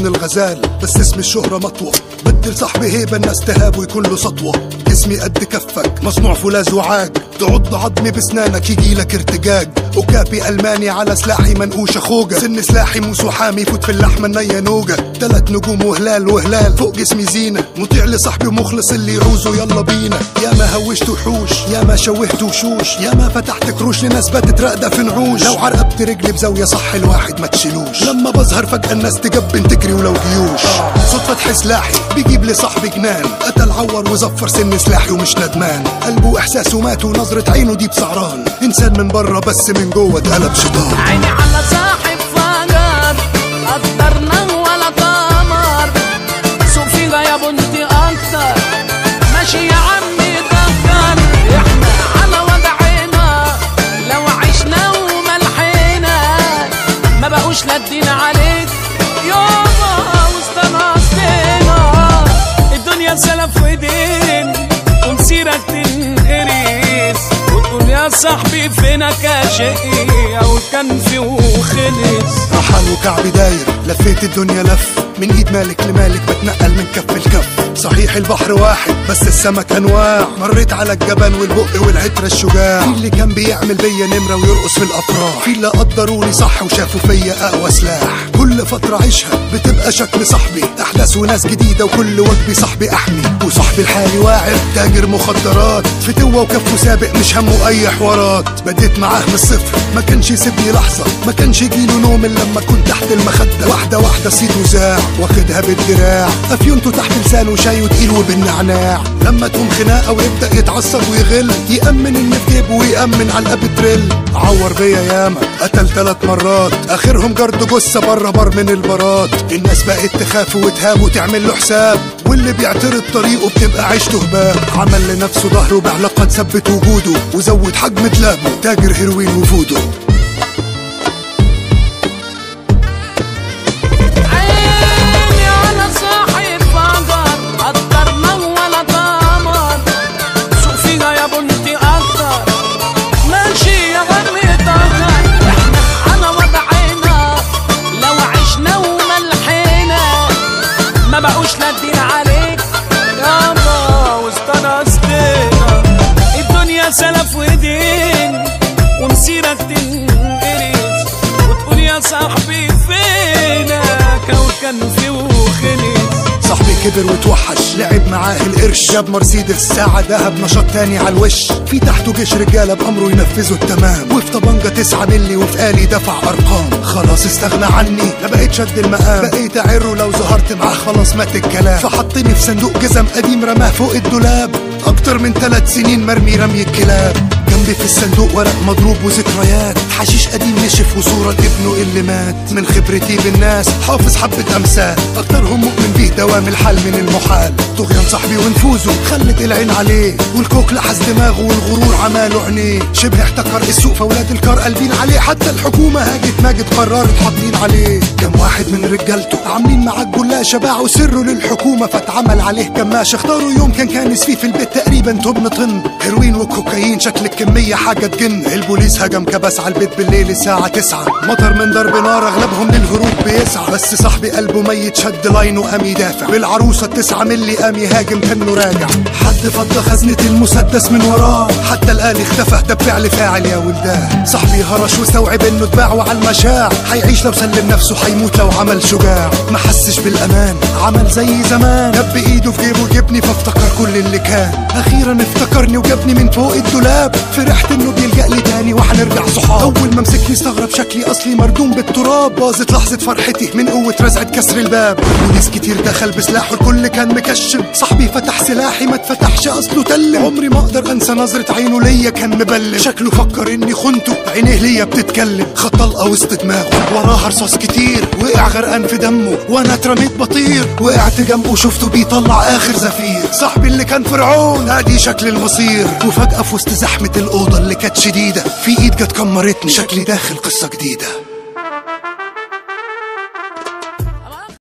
ابن الغزال بس اسم الشهرة مطوة بدل صاحبي هيبة الناس تهاب ويكون له سطوة اسمي قد كفك مصنوع فولاذ وعاج تعض عظمي بسنانك يجيلك ارتجاج وكابي الماني على سلاحي منقوش اخوجة سن سلاحي موس وحامي فوت في اللحمة النية نوجة تلات نجوم وهلال وهلال فوق جسمي زينة مطيع لصاحبي ومخلص اللي يعوزه يلا بينا يا ما هوشت وحوش يا ما شوهت وشوش يا ما فتحت كروش لناس باتت راقدة في نعوش لو عرقبت رجلي بزاوية صح الواحد ما تشيلوش لما بظهر فجأة الناس تجبن تجري ولو جيوش صدفة فتح سلاحي بيجيب لي صاحبي جنان قتل عور وزفر سن سلاحي ومش ندمان قلبه احساسه مات ونظرة عينه دي بسعران انسان من بره بس من جوه اتقلب شيطان عيني على صاحب فجر قدرنا ولا تمر سوق فيها يا بنتي اكتر ماشي يا عمي دكر احنا على وضعنا لو عشنا وملحنا ما بقوش لادين عليك يابا واستنصتنا الدنيا سلف ودين ومسيرك تنقريس وتقول يا صاحبي فينك يا شقي او كان في وخلص رحل وكعبي داير لفيت الدنيا لف من ايد مالك لمالك بتنقل من كف لكف صحيح البحر واحد بس السمك انواع مريت على الجبل والبق والعترة الشجاع في اللي كان بيعمل بيا نمرة ويرقص في الافراح في اللي قدروني صح وشافوا فيا اقوى سلاح كل فترة عيشها بتبقى شكل صاحبي احداث وناس جديدة وكل وجبي صاحبي احمي وصاحبي الحالي واعر تاجر مخدرات فتوة وكفه سابق مش همه اي حوارات بديت معاه من الصفر ما كانش يسيبني لحظة ما كانش يجيله نوم الا لما كنت تحت المخدة واحدة واحدة صيته زاع واخدها بالدراع افيونته تحت لسانه شاي وتقيل وبالنعناع لما تقوم خناقة ويبدأ يتعصب ويغل يأمن اللي في جيبه ويأمن على الأب تريل عور بيا ياما قتل ثلاث مرات اخرهم جرد جثة بره بر من البارات الناس بقت تخاف وتهاب وتعمل له حساب واللي بيعترض طريقه بتبقى عيشته هباب عمل لنفسه ظهره بعلاقة تثبت وجوده وزود حجم دلابه تاجر هيروين وفودو عيني على صاحب فجر قدرنا ولا تمر سوق فيها يا بنتي اكتر ماشي يا غري تكر احنا على وضعنا لو عشنا وملحنا ما بقوش لادين عليك يابا واستنصتنا الدنيا سلف ودين ومسيرك تنقرس وتقول يا صاحبي فينك او كان في وخلص صاحبي كبر وتوحش لعب معاه القرش جاب مرسيدس ساعة دهب نشاط تاني على الوش في تحته جيش رجالة بأمره ينفذوا التمام وفي طبنجة تسعة ملي وفي آلي دفع أرقام خلاص استغنى عني ما بقيت شد المقام بقيت أعره لو ظهرت معاه خلاص مات الكلام فحطني في صندوق جزم قديم رماه فوق الدولاب أكتر من ثلاث سنين مرمي رمي الكلاب جنبي في الصندوق ورق مضروب وذكريات حشيش قديم نشف وصورة ابنه اللي مات من خبرتي بالناس حافظ حبة أمثال أكترهم مؤمن بيه دوام الحال من المحال طغيان صاحبي ونفوذه خلت العين عليه والكوك لحس دماغه والغرور عماله عينيه شبه احتكر السوق فولاد الكار قلبين عليه حتى الحكومة هاجت ماجد قررت حاطين عليه كم واحد من رجالته عاملين معاك جلاشة باعوا سره للحكومة فاتعمل عليه كماش اختاروا يوم كان كانس فيه في البيت تقريبا تبن طن هيروين وكوكايين شكل الكمية حاجة تجن البوليس هجم كبس على البيت بالليل الساعة تسعة مطر من ضرب نار اغلبهم للهروب بيسعى بس صاحبي قلبه ميت شد لاينه قام يدافع بالعروسة التسعة ملي قام يهاجم كانه راجع حد فض خزنة المسدس من وراه حتى الآلي اختفى ده بفعل فاعل يا ولدان صاحبي هرش واستوعب انه اتباع وعلى المشاع هيعيش لو سلم نفسه هيموت لو عمل شجاع ما حسش بالامان عمل زي زمان جاب ايده في جيبه جبني فافتكر كل اللي كان اخيرا افتكرني وجابني من فوق الدولاب فرحت انه بيلجأ لي تاني وهنرجع صحاب اول ما مسكني استغرب شكلي اصلي مردوم بالتراب باظت لحظة فرحتي من قوة رزعة كسر الباب وناس كتير دخل بسلاحه الكل كان مكشم صاحبي فتح سلاحي ما اتفتحش اصله تلم عمري ما اقدر انسى نظرة عينه ليا كان مبلم شكله فكر اني خنته عينيه ليا بتتكلم خد طلقة وسط دماغه وراها رصاص كتير وقع غرقان في دمه وانا اترميت بطير وقعت جنبه وشفته بيطلع اخر زفير صاحبي اللي كان فرعون ادي شكل المصير وفجأة في وسط زحمة الأوضة اللي كانت شديدة في ايد جت كمرتني شكلي داخل قصة جديدة